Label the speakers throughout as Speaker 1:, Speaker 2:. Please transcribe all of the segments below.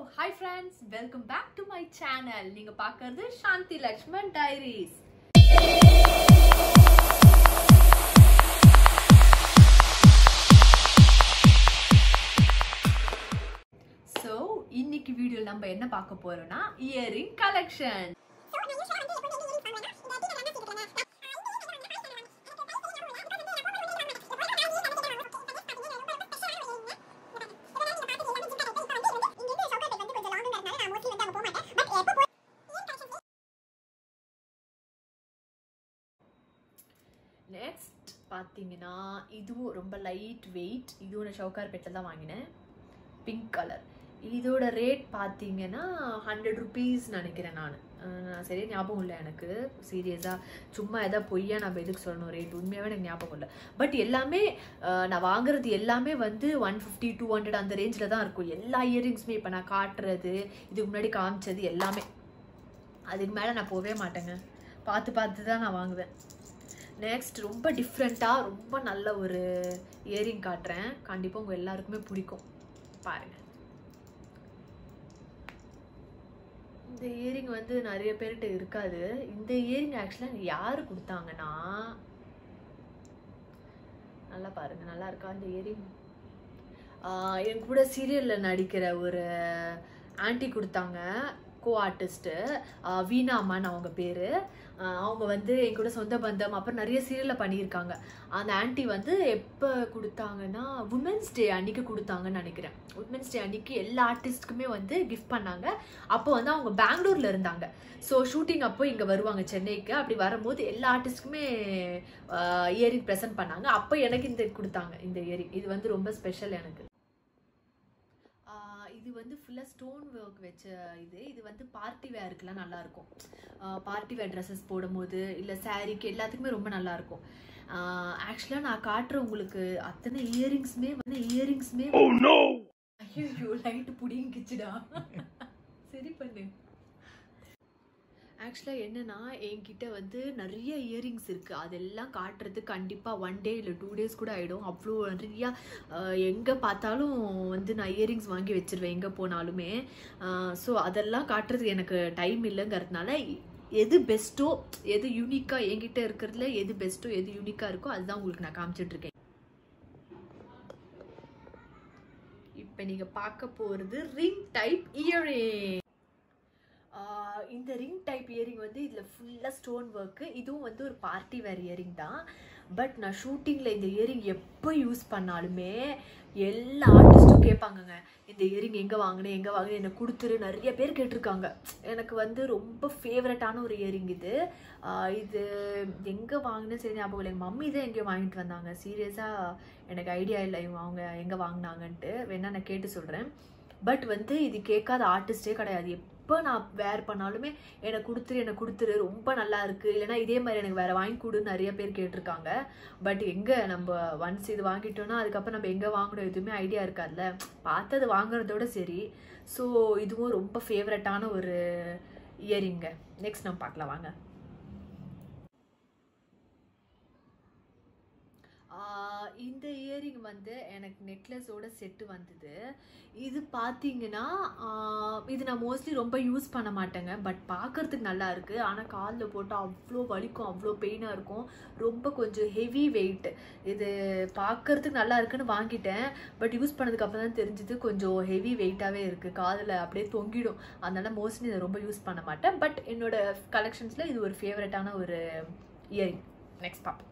Speaker 1: hi friends welcome back to my channel நீங்க பார்க்கறது Shanti Lakshman diaries so இன்னைக்கு வீடியோ நம்ம என்ன பார்க்க போறோம்னா இயரிங் கலெக்ஷன் நெக்ஸ்ட் பார்த்தீங்கன்னா இதுவும் ரொம்ப லைட் வெயிட் இதுவும் நான் ஷவுகார்பேட்டில் தான் வாங்கினேன் பிங்க் கலர் இதோட ரேட் பார்த்தீங்கன்னா ஹண்ட்ரட் ருபீஸ் நினைக்கிறேன் நான் சரியா ஞாபகம் இல்லை எனக்கு சீரியஸாக சும்மா எதாவது பொய்யா நம்ம எதுக்கு சொல்லணும் ரேட் உண்மையாகவே எனக்கு ஞாபகம் இல்லை பட் எல்லாமே அஹ், நான் வாங்குறது எல்லாமே வந்து ஒன் ஃபிஃப்டி டூ ஹண்ட்ரட் அந்த ரேஞ்சில் தான் இருக்கும் எல்லா இயரிங்ஸுமே இப்போ நான் காட்டுறது இதுக்கு முன்னாடி காமிச்சது எல்லாமே அதுக்கு மேலே நான் போகவே மாட்டேங்க பார்த்து பார்த்து தான் நான் வாங்குவேன் நெக்ஸ்ட் ரொம்ப டிஃப்ரெண்ட்டாக ரொம்ப நல்ல ஒரு இயரிங் காட்டுறேன் கண்டிப்பாக உங்கள் எல்லாருக்குமே பிடிக்கும் பாருங்கள் இந்த இயரிங் வந்து நிறைய பேர்கிட்ட இருக்காது இந்த இயரிங் ஆக்சுவலாக யார் கொடுத்தாங்கன்னா நல்லா பாருங்க நல்லா இருக்கா இந்த இயரிங் என் கூட சீரியலில் நடிக்கிற ஒரு ஆன்ட்டி கொடுத்தாங்க கோ ஆர்டிஸ்ட்டு வீணாமான்னு அவங்க பேர் அவங்க வந்து என் கூட சொந்த பந்தம் அப்புறம் நிறைய சீரியலில் பண்ணியிருக்காங்க அந்த ஆன்ட்டி வந்து எப்போ கொடுத்தாங்கன்னா உமன்ஸ் டே அன்னைக்கு கொடுத்தாங்கன்னு நினைக்கிறேன் உமன்ஸ் டே அன்னைக்கு எல்லா ஆர்டிஸ்ட்டுக்குமே வந்து கிஃப்ட் பண்ணாங்க அப்போ வந்து அவங்க பெங்களூர்ல இருந்தாங்க ஸோ ஷூட்டிங் அப்போ இங்கே வருவாங்க சென்னைக்கு அப்படி வரும்போது எல்லா ஆர்டிஸ்ட்டுக்குமே இயரிங் ப்ரெசென்ட் பண்ணாங்க அப்போ எனக்கு இந்த கொடுத்தாங்க இந்த இயரிங் இது வந்து ரொம்ப ஸ்பெஷல் எனக்கு ஆஹ் இது வந்து ஃபுல்லாக ஸ்டோன் ஒர்க் வச்ச இது இது வந்து பார்ட்டி வேருக்குலாம் நல்லா இருக்கும் பார்ட்டி வேர் ட்ரெஸ்ஸஸ் போடும்போது இல்லை சாரீக்கு எல்லாத்துக்குமே ரொம்ப நல்லா இருக்கும் ஆக்சுவலாக நான் காட்டுற உங்களுக்கு அத்தனை இயரிங்ஸுமே வந்து இயரிங்ஸுமே ஐயோ லைட்டு புடிங்கிச்சுடா சரி பண்ணு ஆக்சுவலாக என்னன்னா என்கிட்ட வந்து நிறைய இயரிங்ஸ் இருக்குது அதெல்லாம் காட்டுறது கண்டிப்பாக ஒன் டே இல்லை டூ டேஸ் கூட ஆகிடும் அவ்வளோ நிறையா எங்கே பார்த்தாலும் வந்து நான் இயரிங்ஸ் வாங்கி வச்சிருவேன் எங்கே போனாலுமே ஸோ அதெல்லாம் காட்டுறதுக்கு எனக்கு டைம் இல்லைங்கிறதுனால எது பெஸ்ட்டோ எது யூனிக்காக என்கிட்ட இருக்கிறதுல எது பெஸ்ட்டோ எது யூனிக்காக இருக்கோ அதுதான் உங்களுக்கு நான் காமிச்சிட்ருக்கேன் இப்போ நீங்கள் பார்க்க போகிறது ரிங் டைப் இயரிங் ஆஹ் இந்த ரிங் டைப் இயரிங் வந்து இதில் ஃபுல்லாக ஸ்டோன் ஒர்க்கு இதுவும் வந்து ஒரு பார்ட்டி வேர் இயரிங் தான் பட் நான் ஷூட்டிங்கில் இந்த இயரிங் எப்போ யூஸ் பண்ணாலுமே எல்லா ஆர்டிஸ்ட்டும் கேட்பாங்கங்க இந்த இயரிங் எங்கே வாங்கினேன் எங்கே வாங்கினேன் என்னை கொடுத்துரு நிறைய பேர் கேட்டிருக்காங்க எனக்கு வந்து ரொம்ப ஃபேவரட்டான ஒரு இயரிங் இது ஆஹ் இது எங்கே வாங்கினேன் சரி ஞாபகம் இல்லை எங்கள் மம்மி தான் எங்கேயோ வாங்கிட்டு வந்தாங்க சீரியஸாக எனக்கு ஐடியா இல்லை இவங்க அவங்க எங்கே வாங்கினாங்கன்ட்டு வேணா நான் கேட்டு சொல்கிறேன் பட் வந்து இது கேட்காத ஆர்டிஸ்டே கிடையாது எப்போ நான் வேர் பண்ணாலுமே எனக்கு கொடுத்துரு எனக்கு கொடுத்துரு ரொம்ப நல்லா இருக்கு இல்லைனா இதே மாதிரி எனக்கு வேற வாங்கி கொடுன்னு நிறைய பேர் கேட்டிருக்காங்க பட் எங்கே நம்ம ஒன்ஸ் இது வாங்கிட்டோம்னா அதுக்கப்புறம் நம்ம எங்கே வாங்கணும் எதுவுமே ஐடியா இருக்காதுல்ல பார்த்தது வாங்குறதோட சரி ஸோ இதுவும் ரொம்ப ஃபேவரட்டான ஒரு இயரிங்க நெக்ஸ்ட் நம்ம பார்க்கலாம் வாங்க ஆஹ் இந்த இயரிங் வந்து எனக்கு நெக்லஸோட செட்டு வந்தது இது பார்த்தீங்கன்னா ஆஹ் இது நான் மோஸ்ட்லி ரொம்ப யூஸ் பண்ண மாட்டேங்க பட் பார்க்கறதுக்கு நல்லா இருக்குது ஆனால் காலில் போட்டால் அவ்வளோ வலிக்கும் அவ்வளோ பெயினாக இருக்கும் ரொம்ப கொஞ்சம் ஹெவி வெயிட் இது பார்க்கறதுக்கு நல்லா இருக்குன்னு வாங்கிட்டேன் பட் யூஸ் பண்ணதுக்கு அப்புறம் தான் தெரிஞ்சது கொஞ்சம் ஹெவி வெயிட்டாகவே இருக்குது காதில் அப்படியே தொங்கிடும் அதனால மோஸ்ட்லி இதை ரொம்ப யூஸ் பண்ண மாட்டேன் பட் என்னோட கலெக்ஷன்ஸில் இது ஒரு ஃபேவரட்டான ஒரு இயரிங் நெக்ஸ்ட் பார்ப்போம்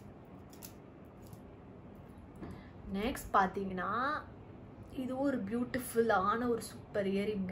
Speaker 1: நெக்ஸ்ட் பார்த்தீங்கன்னா இது ஒரு பியூட்டிஃபுல்லான ஒரு சூப்பர் இயரிங்க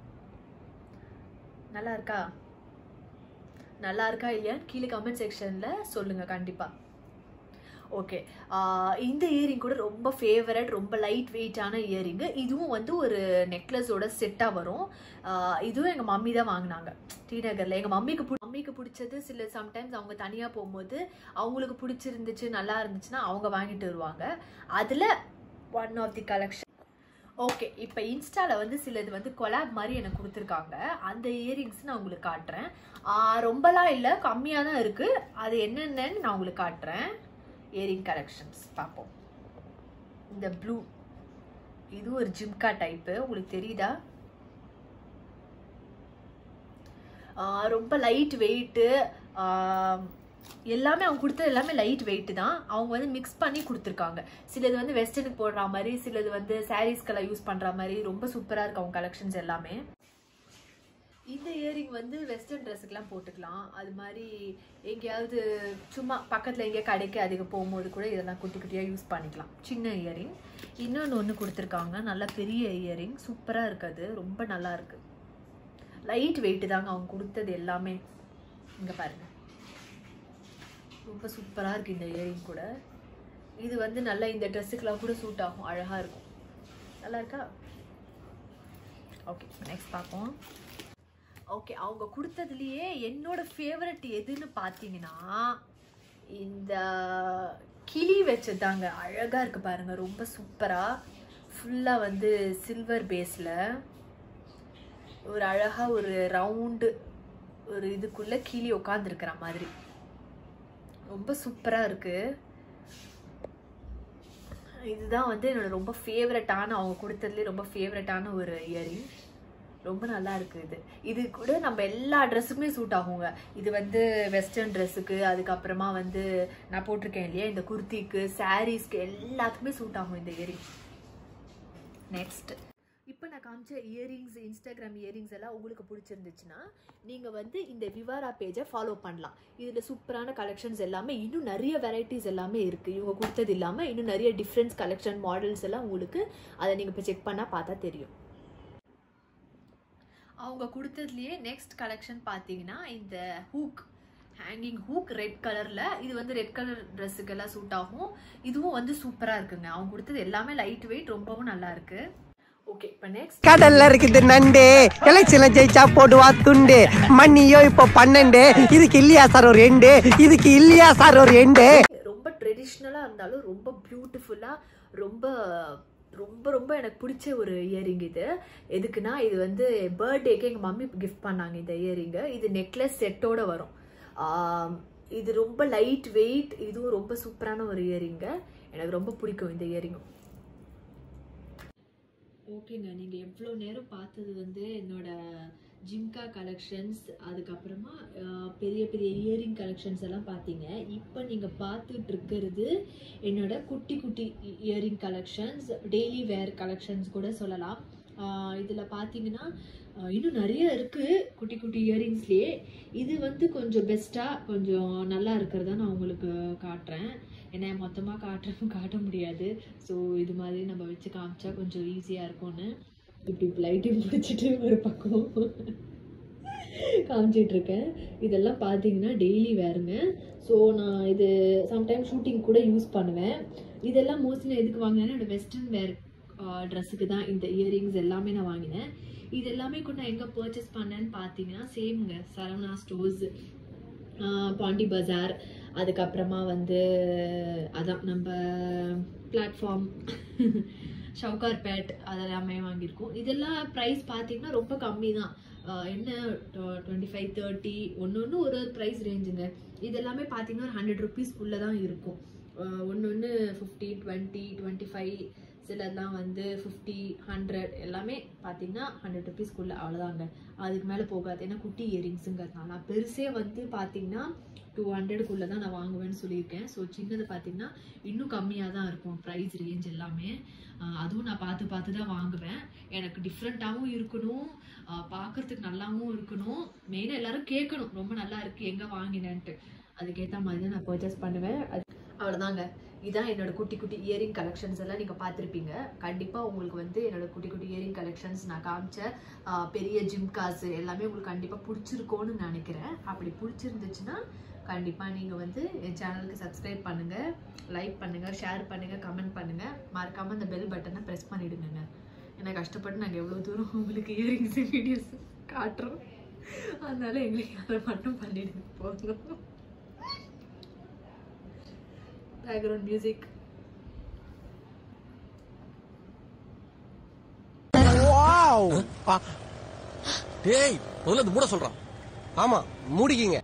Speaker 1: நல்லா இருக்கா நல்லா இருக்கா இல்லையான்னு கீழே கமெண்ட் செக்ஷனில் சொல்லுங்கள் கண்டிப்பாக ஓகே இந்த இயரிங் கூட ரொம்ப ஃபேவரட் ரொம்ப லைட் வெயிட்டான இயரிங்கு இதுவும் வந்து ஒரு நெக்லஸோட செட்டாக வரும் ஆஹ் இதுவும் எங்கள் மம்மி தான் வாங்கினாங்க டி நகரில் எங்கள் மம்மிக்கு பிடி- மம்மிக்கு பிடிச்சது சில சம்டைம்ஸ் அவங்க தனியாக போகும்போது அவங்களுக்கு பிடிச்சிருந்துச்சு நல்லா இருந்துச்சுன்னா அவங்க வாங்கிட்டு வருவாங்க அதில் one of the collection okay இப்போ இன்ஸ்டாவில் வந்து சிலது வந்து கொலாப் மாதிரி எனக்கு கொடுத்துருக்காங்க அந்த இயரிங்ஸ் நான் உங்களுக்கு காட்டுறேன் ஆஹ் ரொம்பலாம் இல்லை கம்மியாக தான் இருக்குது அது என்னென்னு நான் உங்களுக்கு காட்டுறேன் இயரிங் கலெக்ஷன்ஸ் பார்ப்போம் இந்த ப்ளூ இது ஒரு ஜிம்கா டைப்பு உங்களுக்கு தெரியுதா ரொம்ப லைட் வெயிட்டு எல்லாமே அவங்க கொடுத்தது எல்லாமே லைட் வெயிட் தான் அவங்க வந்து மிக்ஸ் பண்ணி கொடுத்துருக்காங்க சிலது வந்து வெஸ்டர்னுக்கு போடுற மாதிரி சிலது வந்து சாரீஸ்க்கெல்லாம் யூஸ் பண்ணுற மாதிரி ரொம்ப சூப்பராக இருக்கு அவங்க கலெக்ஷன்ஸ் எல்லாமே இந்த இயரிங் வந்து வெஸ்டர்ன் ட்ரெஸ்ஸுக்கெலாம் போட்டுக்கலாம் அது மாதிரி எங்கேயாவது சும்மா பக்கத்தில் எங்கேயா கடைக்கு அதிகம் போகும்போது கூட இதெல்லாம் குட்டி குட்டியாக யூஸ் பண்ணிக்கலாம் சின்ன இயரிங் இன்னொன்று ஒன்று கொடுத்துருக்காங்க நல்ல பெரிய இயரிங் சூப்பராக இருக்குது ரொம்ப நல்லா இருக்கு லைட் வெயிட்டு தாங்க அவங்க கொடுத்தது எல்லாமே இங்கே பாருங்க ரொம்ப சூப்பராக இருக்குது இந்த இயரிங் கூட இது வந்து நல்லா இந்த ட்ரெஸ்ஸுக்கெலாம் கூட சூட் ஆகும் அழகாக இருக்கும் நல்லா இருக்கா ஓகே நெக்ஸ்ட் பார்ப்போம் ஓகே அவங்க கொடுத்ததுலயே என்னோட ஃபேவரட் எதுன்னு பார்த்தீங்கன்னா இந்த கிளி வச்சதாங்க அழகா இருக்கு பாருங்க ரொம்ப சூப்பரா ஃபுல்லா வந்து சில்வர் பேஸ்ல ஒரு அழகா ஒரு ரவுண்டு ஒரு இதுக்குள்ள கிளி உட்காந்துருக்கிற மாதிரி ரொம்ப சூப்பரா இருக்கு இதுதான் வந்து என்னோட ரொம்ப ஃபேவரட்டான அவங்க கொடுத்ததுலேயே ரொம்ப ஃபேவரட்டான ஒரு இயரிங் ரொம்ப நல்லா இருக்கு இது இது கூட நம்ம எல்லா ட்ரெஸ்ஸுக்குமே சூட் ஆகுங்க இது வந்து வெஸ்டர்ன் ட்ரெஸ்ஸுக்கு அதுக்கப்புறமா வந்து நான் போட்டிருக்கேன் இல்லையா இந்த குர்த்திக்கு சாரீஸ்க்கு எல்லாத்துக்குமே சூட் ஆகும் இந்த இயரிங் நெக்ஸ்ட் இப்போ நான் காமிச்ச இயரிங்ஸ் இன்ஸ்டாகிராம் இயரிங்ஸ் எல்லாம் உங்களுக்கு பிடிச்சிருந்துச்சுன்னா நீங்கள் வந்து இந்த விவாரா பேஜை ஃபாலோ பண்ணலாம் இதில் சூப்பரான கலெக்ஷன்ஸ் எல்லாமே இன்னும் நிறைய வெரைட்டிஸ் எல்லாமே இருக்குது இவங்க கொடுத்தது இல்லாமல் இன்னும் நிறைய டிஃப்ரெண்ட்ஸ் கலெக்ஷன் மாடல்ஸ் எல்லாம் உங்களுக்கு அதை நீங்கள் இப்போ செக் பண்ணால் பார்த்தா தெரியும் அவங்க கொடுத்ததுலயே நெக்ஸ்ட் கலெக்ஷன் பார்த்தீங்கன்னா இந்த ஹூக் ஹேங்கிங் ஹூக் ரெட் கலரில் இது வந்து ரெட் கலர் ட்ரெஸ்ஸுக்கெல்லாம் சூட் ஆகும் இதுவும் வந்து சூப்பராக இருக்குங்க அவங்க கொடுத்தது எல்லாமே லைட் வெயிட் ரொம்பவும் நல்லா இருக்கு ஓகே இப்போ நெக்ஸ்ட்
Speaker 2: கடல்ல இருக்குது நண்டு எலெக்ஷன்ல ஜெயிச்சா போடுவா துண்டு மண்ணியோ இப்போ பன்னெண்டு இதுக்கு இல்லையா சார் ஒரு எண்டு இதுக்கு இல்லையா சார் ஒரு எண்டு
Speaker 1: ரொம்ப ட்ரெடிஷ்னலாக இருந்தாலும் ரொம்ப பியூட்டிஃபுல்லாக ரொம்ப ரொம்ப ரொம்ப எனக்கு பிடிச்ச ஒரு இயரிங் இது எதுக்குன்னா இது வந்து பர்த்டேக்கு எங்கள் மம்மி கிஃப்ட் பண்ணாங்க இந்த இயரிங்கு இது நெக்லஸ் செட்டோட வரும் ஆம், இது ரொம்ப லைட் வெயிட் இதுவும் ரொம்ப சூப்பரான ஒரு இயரிங்க எனக்கு ரொம்ப பிடிக்கும் இந்த இயரிங்கும் ஓகேங்க நீங்கள் எவ்வளோ நேரம் பார்த்தது வந்து என்னோட ஜிம்கா கலெக்ஷன்ஸ் அதுக்கப்புறமா அஹ், பெரிய பெரிய இயரிங் கலெக்ஷன்ஸ் எல்லாம் பார்த்தீங்க இப்போ நீங்கள் பார்த்துட்டு இருக்கிறது என்னோட குட்டி குட்டி earring collections daily wear collections கூட சொல்லலாம் இதில் பார்த்தீங்கன்னா அஹ், இன்னும் நிறைய இருக்குது குட்டி குட்டி இயரிங்ஸ்லேயே இது வந்து கொஞ்சம் பெஸ்ட்டாக கொஞ்சம் நல்லா இருக்கிறத நான் உங்களுக்கு காட்டுறேன் ஏன்னா மொத்தமாக காட்டுற காட்ட முடியாது ஸோ இது மாதிரி நம்ம வச்சு காமிச்சா கொஞ்சம் ஈஸியாக இருக்கும்னு இப்படி லைட்டையும் பிடிச்சிட்டு ஒரு பக்கம் காமிச்சிட்டு இருக்கேன் இதெல்லாம் பார்த்தீங்கன்னா டெய்லி வேறுங்க ஸோ நான் இது சம்டைம் ஷூட்டிங் கூட யூஸ் பண்ணுவேன் இதெல்லாம் மோஸ்ட்லி நான் எதுக்கு வாங்கினேன்னா என்னோட வெஸ்டர்ன் வேர் ட்ரெஸ்ஸுக்கு தான் இந்த இயரிங்ஸ் எல்லாமே நான் வாங்கினேன் இது எல்லாமே கூட நான் எங்கே பர்ச்சேஸ் பண்ணேன்னு பார்த்தீங்கன்னா சேம்ங்க சரவணா ஸ்டோர்ஸ் பாண்டி பஜார் அதுக்கப்புறமா வந்து அதான் நம்ம பிளாட்ஃபார்ம் ஷவுகார்பேட் அதெல்லாமே வாங்கியிருக்கோம் இதெல்லாம் ப்ரைஸ் பார்த்தீங்கன்னா ரொம்ப கம்மி தான் ஆஹ் என்ன டுவெண்ட்டி ஃபைவ் தேர்ட்டி ஒன்று ஒன்று ஒரு ஒரு ப்ரைஸ் ரேஞ்சுங்க இது எல்லாமே பார்த்தீங்கன்னா ஒரு ஹண்ட்ரட் ருபீஸ்க்குள்ளே தான் இருக்கும் ஒன்று ஒன்று ஃபிஃப்டி டுவெண்ட்டி டுவெண்ட்டி ஃபைவ் சிலர்லாம் வந்து ஃபிஃப்டி ஹண்ட்ரட் எல்லாமே பார்த்தீங்கன்னா ஹண்ட்ரட் ருபீஸ்க்குள்ளே அவ்வளோதாங்க அதுக்கு மேலே போகாது ஏன்னா குட்டி இயரிங்ஸுங்கிறதுனால நான் பெருசே வந்து பார்த்தீங்கன்னா டூ ஹண்ட்ரடுக்குள்ளே தான் நான் வாங்குவேன்னு சொல்லியிருக்கேன் ஸோ சின்னது பார்த்தீங்கன்னா இன்னும் கம்மியாக தான் இருக்கும் ப்ரைஸ் ரேஞ்ச் எல்லாமே ஆஹ் அதுவும் நான் பார்த்து பார்த்து தான் வாங்குவேன் எனக்கு டிஃப்ரெண்ட்டாகவும் இருக்கணும் ஆஹ் பார்க்கறதுக்கு நல்லாவும் இருக்கணும் மெயினாக எல்லாரும் கேட்கணும் ரொம்ப நல்லா இருக்கு எங்கே வாங்கினேன்ட்டு அதுக்கேற்ற மாதிரி தான் நான் பர்ச்சேஸ் பண்ணுவேன் அது அவ்வளோதாங்க இதான் என்னோட குட்டி குட்டி இயரிங் கலெக்ஷன்ஸ் எல்லாம் நீங்கள் பார்த்துருப்பீங்க கண்டிப்பாக உங்களுக்கு வந்து என்னோட குட்டி குட்டி இயரிங் கலெக்ஷன்ஸ் நான் காமிச்ச ஆஹ் பெரிய ஜிம்காஸ் எல்லாமே உங்களுக்கு கண்டிப்பாக பிடிச்சிருக்கோன்னு நினைக்கிறேன் அப்படி பிடிச்சிருந்துச்சுன்னா கண்டிப்பாக நீங்கள் வந்து என் சேனலுக்கு சப்ஸ்கிரைப் பண்ணுங்கள் லைக் பண்ணுங்கள் ஷேர் பண்ணுங்கள் கமெண்ட் பண்ணுங்கள் மறக்காமல் அந்த பெல் பட்டனை ப்ரெஸ் பண்ணிவிடுங்க ஏன்னா கஷ்டப்பட்டு நாங்கள் எவ்வளோ தூரம் உங்களுக்கு இயரிங்ஸ் வீடியோஸ் காட்டுறோம் அதனால எங்களுக்கு அதை மட்டும் பண்ணிடுங்க போதும் பேக்ரவுண்ட் மியூசிக்
Speaker 3: டேய் முதல்ல அது மூட சொல்றான்
Speaker 2: ஆமா மூடிக்கிங்க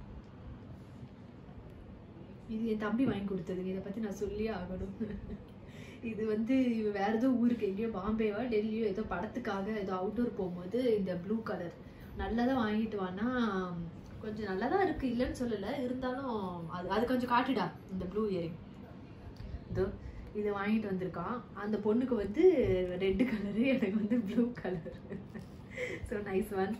Speaker 1: இது என் தம்பி வாங்கி கொடுத்தது இதை பற்றி நான் சொல்லியே ஆகணும் இது வந்து இவ வேற ஏதோ ஊருக்கு எங்கேயோ பாம்பேவா டெல்லியோ ஏதோ படத்துக்காக ஏதோ அவுட்டோர் போகும்போது இந்த ப்ளூ கலர் நல்லதா வாங்கிட்டு வானா கொஞ்சம் நல்லா தான் இருக்கு இல்லைன்னு சொல்லலை இருந்தாலும் அது அது கொஞ்சம் காட்டுடா இந்த ப்ளூ இயரிங் இதோ இதை வாங்கிட்டு வந்திருக்கான் அந்த பொண்ணுக்கு வந்து ரெட் கலரு எனக்கு வந்து blue colour so nice one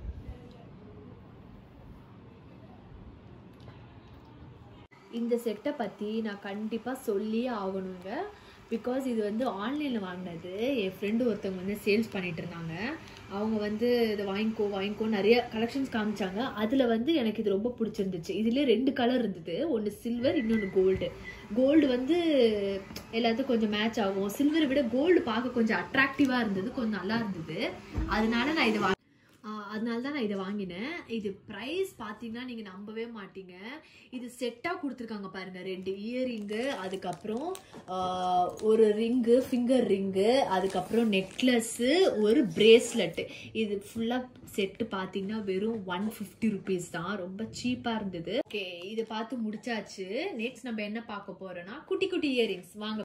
Speaker 1: இந்த செட்டை பற்றி நான் கண்டிப்பாக சொல்லியே ஆகணுங்க பிகாஸ் இது வந்து ஆன்லைனில் வாங்கினது என் ஃப்ரெண்டு ஒருத்தவங்க வந்து சேல்ஸ் பண்ணிட்டு இருந்தாங்க அவங்க வந்து இதை வாங்கிக்கோ வாங்கிக்கோ நிறைய கலெக்ஷன்ஸ் காமிச்சாங்க அதில் வந்து எனக்கு இது ரொம்ப பிடிச்சிருந்துச்சு இதுலேயே ரெண்டு கலர் இருந்தது ஒன்று சில்வர் இன்னொன்று கோல்டு கோல்டு வந்து எல்லாத்துக்கும் கொஞ்சம் மேட்ச் ஆகும் சில்வரை விட கோல்டு பார்க்க கொஞ்சம் அட்ராக்டிவாக இருந்தது கொஞ்சம் நல்லா இருந்தது அதனால நான் இதை வாங்கி ஆஹ் அதனால தான் நான் இதை வாங்கினேன் இது ப்ரைஸ் பார்த்தீங்கன்னா நீங்கள் நம்பவே மாட்டீங்க இது செட்டாக கொடுத்துருக்காங்க பாருங்க ரெண்டு இயரிங்கு அதுக்கப்புறம் ஆஹ் ஒரு ரிங்கு ஃபிங்கர் ரிங்கு அதுக்கப்புறம் நெக்லஸ்ஸு ஒரு பிரேஸ்லெட்டு இது ஃபுல்லாக செட்டு பார்த்தீங்கன்னா வெறும் ஒன் ஃபிஃப்டி ருபீஸ் தான் ரொம்ப சீப்பாக இருந்தது ஓகே இதை பார்த்து முடிச்சாச்சு நெக்ஸ்ட் நம்ம என்ன பார்க்க போறோம்னா குட்டி குட்டி இயரிங்ஸ் வாங்க